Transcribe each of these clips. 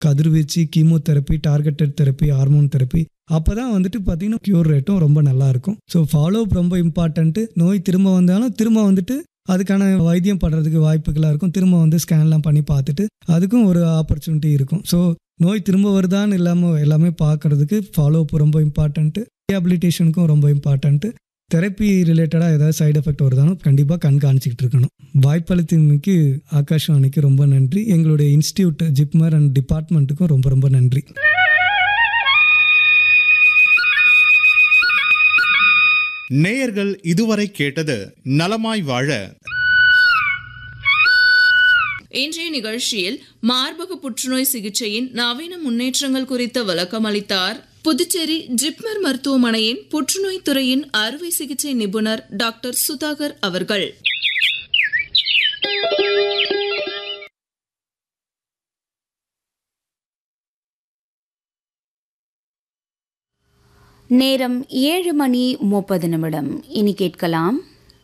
கதிர்வீச்சு chemotherapy targeted therapy hormone therapy அப்போ தான் வந்துட்டு பார்த்தீங்கன்னா க்யூர் ரேட்டும் ரொம்ப நல்லா இருக்கும் ஸோ ஃபாலோ அப் ரொம்ப இம்பார்ட்டன்ட்டு நோய் திரும்ப வந்தாலும் திரும்ப வந்துட்டு அதுக்கான வைத்தியம் பண்ணுறதுக்கு வாய்ப்புகளாக இருக்கும் திரும்ப வந்து ஸ்கேன்லாம் பண்ணி பார்த்துட்டு அதுக்கும் ஒரு ஆப்பர்ச்சுனிட்டி இருக்கும் ஸோ நோய் திரும்ப வருதான்னு இல்லாமல் எல்லாமே பார்க்கறதுக்கு ஃபாலோ அப் ரொம்ப இம்பார்ட்டன்ட்டு ரீஹாபிலிட்டேஷனுக்கும் ரொம்ப இம்பார்ட்டன்ட்டு தெரப்பி ரிலேட்டடாக ஏதாவது சைடு எஃபெக்ட் வருதாலும் கண்டிப்பாக கண்காணிச்சிக்கிட்டு இருக்கணும் வாய்ப்பளித்தமைக்கு ஆகாஷ்வாணிக்கு ரொம்ப நன்றி எங்களுடைய இன்ஸ்டியூட் ஜிப்மர் அண்ட் டிபார்ட்மெண்ட்டுக்கும் ரொம்ப ரொம்ப நன்றி நேயர்கள் இதுவரை கேட்டது நலமாய் வாழ இன்றைய நிகழ்ச்சியில் மார்பக புற்றுநோய் சிகிச்சையின் நவீன முன்னேற்றங்கள் குறித்த விளக்கம் அளித்தார் புதுச்சேரி ஜிப்மர் மருத்துவமனையின் புற்றுநோய் துறையின் அறுவை சிகிச்சை நிபுணர் டாக்டர் சுதாகர் அவர்கள் நேரம் ஏழு மணி முப்பது நிமிடம் இனி கேட்கலாம்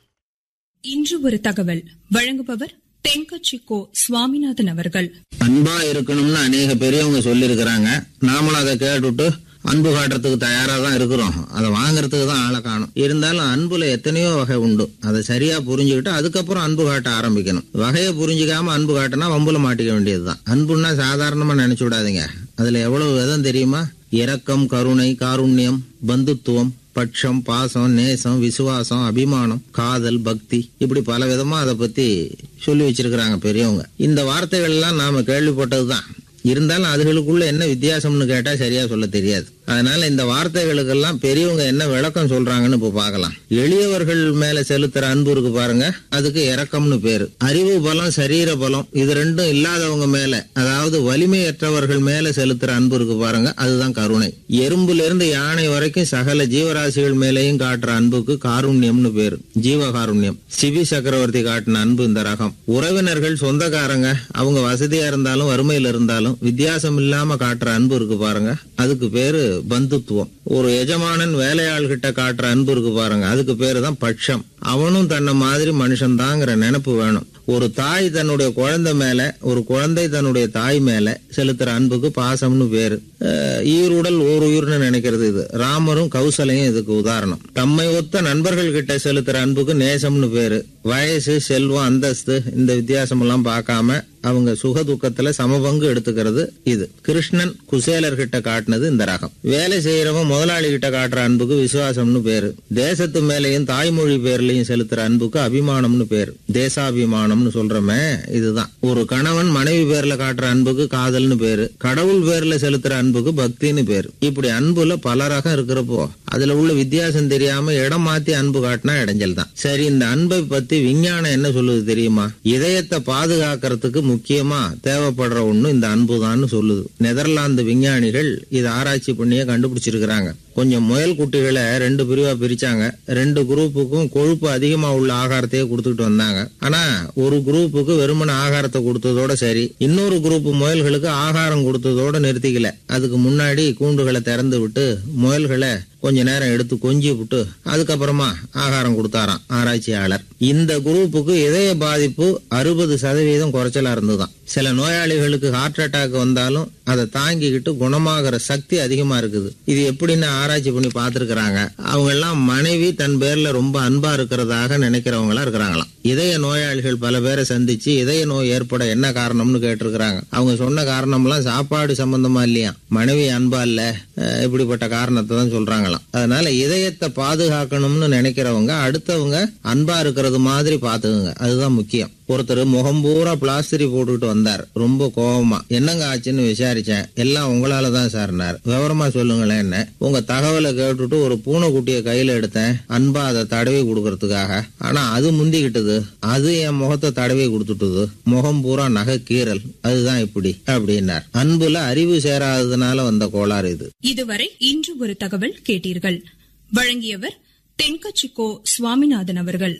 இன்று ஒரு தகவல் வழங்குபவர் தென்கட்சிக்கோ சுவாமிநாதன் அவர்கள் அன்பா இருக்கணும்னு அநேக பெரியவங்க சொல்லியிருக்கிறாங்க நாமளும் அதை கேட்டுட்டு அன்பு காட்டுறதுக்கு தயாரா தான் இருக்கிறோம் அதை வாங்குறதுக்கு தான் ஆளை காணும் இருந்தாலும் அன்புல எத்தனையோ வகை உண்டு அதை சரியா புரிஞ்சுக்கிட்டு அதுக்கப்புறம் அன்பு காட்ட ஆரம்பிக்கணும் வகையை புரிஞ்சுக்காம அன்பு காட்டினா வம்புல மாட்டிக்க வேண்டியதுதான் அன்புன்னா சாதாரணமா நினைச்சு விடாதீங்க அதுல எவ்வளவு விதம் தெரியுமா இரக்கம் கருணை காருண்யம் பந்துத்துவம் பட்சம் பாசம் நேசம் விசுவாசம் அபிமானம் காதல் பக்தி இப்படி பல விதமா அதை பத்தி சொல்லி வச்சிருக்கிறாங்க பெரியவங்க இந்த வார்த்தைகள் எல்லாம் நாம கேள்விப்பட்டதுதான் இருந்தாலும் அதுகளுக்குள்ள என்ன வித்தியாசம்னு கேட்டா சரியா சொல்ல தெரியாது அதனால இந்த வார்த்தைகளுக்கெல்லாம் பெரியவங்க என்ன விளக்கம் சொல்றாங்கன்னு இப்ப பார்க்கலாம் எளியவர்கள் மேல செலுத்துற அன்பு இருக்கு பாருங்க அதுக்கு இரக்கம்னு பேரு அறிவு பலம் சரீர பலம் இது ரெண்டும் இல்லாதவங்க மேல அதாவது வலிமையற்றவர்கள் மேல செலுத்துற அன்பு இருக்கு பாருங்க அதுதான் கருணை எறும்புல இருந்து யானை வரைக்கும் சகல ஜீவராசிகள் மேலேயும் காட்டுற அன்புக்கு காருண்யம்னு பேரு ஜீவகாருண்யம் சிவி சக்கரவர்த்தி காட்டின அன்பு இந்த ரகம் உறவினர்கள் சொந்தக்காரங்க அவங்க வசதியா இருந்தாலும் வறுமையில இருந்தாலும் வித்தியாசம் இல்லாம காட்டுற அன்பு இருக்கு பாருங்க அதுக்கு பேரு பந்துத்துவம் ஒரு எஜமானன் வேலையாள் கிட்ட காட்டுற அன்பு இருக்கு பாருங்க அதுக்கு பேரு தான் பட்சம் அவனும் தன்னை மாதிரி மனுஷன் தாங்கிற நினைப்பு வேணும் ஒரு தாய் தன்னுடைய குழந்தை மேல ஒரு குழந்தை தன்னுடைய தாய் மேல செலுத்துற அன்புக்கு பாசம்னு பேரு அஹ் ஈருடல் ஓர் உயிர்னு நினைக்கிறது இது ராமரும் கௌசலையும் இதுக்கு உதாரணம் தம்மை ஒத்த நண்பர்கள் கிட்ட செலுத்துற அன்புக்கு நேசம்னு பேரு வயசு செல்வம் அந்தஸ்து இந்த வித்தியாசம் எல்லாம் பார்க்காம அவங்க சுக துக்கத்துல சமபங்கு எடுத்துக்கிறது இது கிருஷ்ணன் குசேலர் கிட்ட காட்டினது இந்த ரகம் வேலை செய்யறவன் முதலாளி கிட்ட காட்டுற அன்புக்கு விசுவாசம்னு பேரு தேசத்து மேலையும் தாய்மொழி பேர்லயும் செலுத்துற அன்புக்கு அபிமானம்னு பேரு தேசாபிமானம்னு சொல்றமே இதுதான் ஒரு கணவன் மனைவி பேர்ல காட்டுற அன்புக்கு காதல்னு பேரு கடவுள் பேர்ல செலுத்துற அன்புக்கு பக்தின்னு பேரு இப்படி அன்புல பல ரகம் இருக்கிறப்போ அதுல உள்ள வித்தியாசம் தெரியாம இடம் மாத்தி அன்பு காட்டினா இடைஞ்சல் தான் சரி இந்த அன்பை பத்தி விஞ்ஞானம் என்ன சொல்லுது தெரியுமா இதயத்தை பாதுகாக்கிறதுக்கு முக்கியமா தேவைப்படுற ஒண்ணு இந்த அன்புதான்னு சொல்லுது நெதர்லாந்து விஞ்ஞானிகள் இதை ஆராய்ச்சி பண்ணியே கண்டுபிடிச்சிருக்கிறாங்க கொஞ்சம் முயல் குட்டிகளை ரெண்டு பிரிவா பிரிச்சாங்க ரெண்டு குரூப்புக்கும் கொழுப்பு அதிகமா உள்ள ஆகாரத்தையே கொடுத்துட்டு வந்தாங்க ஆனா ஒரு குரூப்புக்கு வெறுமன ஆகாரத்தை கொடுத்ததோட சரி இன்னொரு குரூப் முயல்களுக்கு ஆகாரம் கொடுத்ததோட நிறுத்திக்கல அதுக்கு முன்னாடி கூண்டுகளை திறந்து விட்டு முயல்களை கொஞ்ச நேரம் எடுத்து கொஞ்சி விட்டு அதுக்கப்புறமா ஆகாரம் கொடுத்தாராம் ஆராய்ச்சியாளர் இந்த குரூப்புக்கு இதய பாதிப்பு அறுபது சதவீதம் குறைச்சலா இருந்துதான் சில நோயாளிகளுக்கு ஹார்ட் அட்டாக் வந்தாலும் அதை தாங்கிக்கிட்டு குணமாகிற சக்தி அதிகமா இருக்குது இது எப்படின்னு ஆராய்ச்சி பண்ணி பார்த்திருக்கிறாங்க அவங்க எல்லாம் மனைவி தன் பேர்ல ரொம்ப அன்பா இருக்கிறதாக நினைக்கிறவங்களா இருக்கிறாங்களாம் இதய நோயாளிகள் பல பேரை சந்திச்சு இதய நோய் ஏற்பட என்ன காரணம்னு கேட்டிருக்கிறாங்க அவங்க சொன்ன காரணம்லாம் சாப்பாடு சம்பந்தமா இல்லையா மனைவி அன்பா இல்ல அஹ் இப்படிப்பட்ட காரணத்தை தான் சொல்றாங்களாம் அதனால இதயத்தை பாதுகாக்கணும்னு நினைக்கிறவங்க அடுத்தவங்க அன்பா இருக்கிறது மாதிரி பாத்துக்குங்க அதுதான் முக்கியம் ஒருத்தர் முகம் பூரா பிளாஸ்டரி போட்டுக்கிட்டு வந்தார் ரொம்ப கோவமா என்னங்க ஆச்சுன்னு விசாரிச்சேன் எல்லாம் உங்களால தான் சார்னார் விவரமா சொல்லுங்களேன் என்ன உங்க தகவலை கேட்டுட்டு ஒரு பூனைக்குட்டியை கையில எடுத்தேன் அன்பா அதை தடவி கொடுக்கறதுக்காக ஆனா அது முந்திக்கிட்டது அது என் முகத்தை தடவி கொடுத்துட்டுது முகம் பூரா நகை கீறல் அதுதான் இப்படி அப்படின்னார் அன்புல அறிவு சேராததுனால வந்த கோளாறு இது இதுவரை இன்று ஒரு தகவல் கேட்டீர்கள் வழங்கியவர் தென்கட்சிக்கோ சுவாமிநாதன் அவர்கள்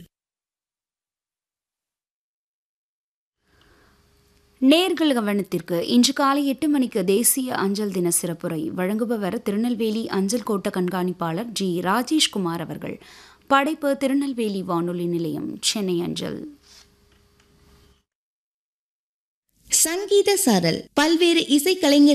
நேர்கள் கவனத்திற்கு இன்று காலை எட்டு மணிக்கு தேசிய அஞ்சல் தின சிறப்புரை வழங்குபவர் திருநெல்வேலி அஞ்சல் கோட்ட கண்காணிப்பாளர் ஜி ராஜேஷ்குமார் அவர்கள் படைப்பு திருநெல்வேலி வானொலி நிலையம் சென்னை அஞ்சல் சங்கீத சாரல் பல்வேறு இசைக்கலைஞர்